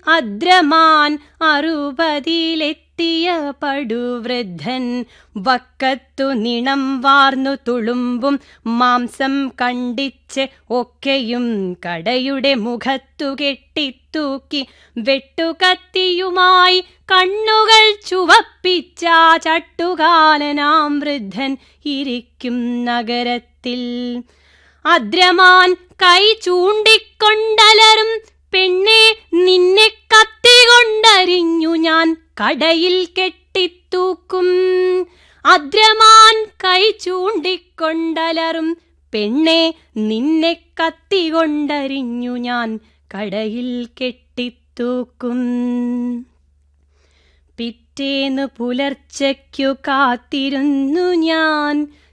അദ്രമാൻ അറുപതിലെത്തിയ പടുവൃദ്ധൻ വക്കത്തു നിണം വാർന്നു തുളുമ്പും മാംസം കണ്ടിച്ച് ഒക്കെയും കടയുടെ മുഖത്തു കെട്ടിത്തൂക്കി വെട്ടുകത്തിയുമായി കണ്ണുകൾ ചുവപ്പിച്ച ചട്ടുകാലനാം വൃദ്ധൻ ഇരിക്കും നഗരത്തിൽ അദ്രമാൻ കൈ ചൂണ്ടിക്കൊണ്ടലറും പെണ്ണെ നിന്നെ കത്തി കൊണ്ടരിഞ്ഞു ഞാൻ കടയിൽ കെട്ടിത്തൂക്കും അദ്രമാൻ കൈ ചൂണ്ടിക്കൊണ്ടലറും പെണ്ണെ നിന്നെ കത്തി കൊണ്ടരിഞ്ഞു ഞാൻ കടയിൽ കെട്ടിത്തൂക്കും പിറ്റേന്ന് പുലർച്ചയ്ക്കു കാത്തിരുന്നു ഞാൻ